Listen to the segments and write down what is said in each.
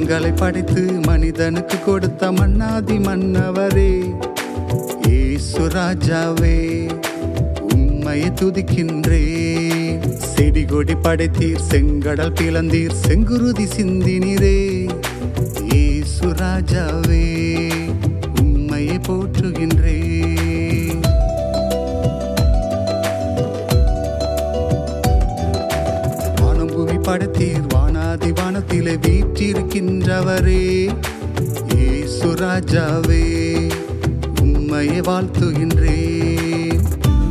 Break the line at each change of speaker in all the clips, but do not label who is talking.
வானங்களை படைத்து மனிதனுக்கு கொடுத்த மன்னாதி மன்னவரே ஏசு ராஜாவே உம்மையை துதிக்கின்றே செடி கொடி படைத்தீர் செங்கடல் பிளந்தீர் செங்குருதி சிந்தினீரே ஏசு ராஜாவே உம்மையை போற்றுகின்றே வானம் பூமி படைத்தீர் வானாதி வானத்திலே வீற்றிருக்கின்றவரே ஏசு ராஜாவே உம்மையை வாழ்த்துகின்றேன்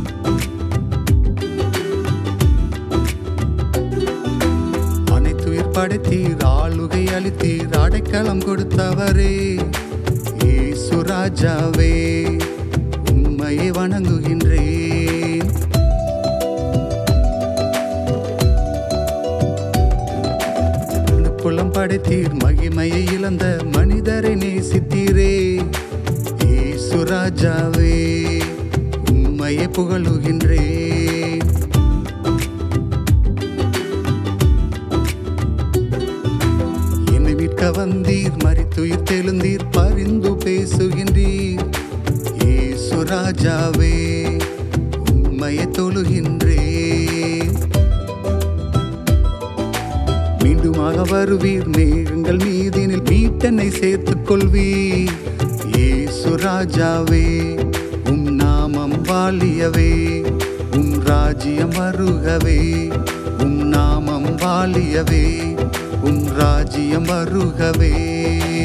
அனைத்துயிர் படைத்தீர் ஆளுகை அளித்தீர் அடைக்கலம் கொடுத்தவரே ஏசு ராஜாவே உம்மையை வணங்குகின்றேன் புலம் படைத்தீர் மகிமையை இழந்த மனிதரை நேசித்தீரே ஏசு ராஜாவே உம்மையை புகழுகின்றேன் என்னை மீட்க வந்தீர் மறித்துயிர் தெழுந்தீர் பரிந்து பேசுகின்றீர் ஏசு ராஜாவே உம்மையை தொழுகின்றேன் மீண்டுமாக வருவீர் மேகங்கள் மீதினில் மீட்டனை சேர்த்துக் கொள்வீர் ஏசு ராஜாவே உம் நாமம் வாழியவே உம் ராஜ்யம் வருகவே உம் நாமம் வாழியவே உம் ராஜ்யம் வருகவே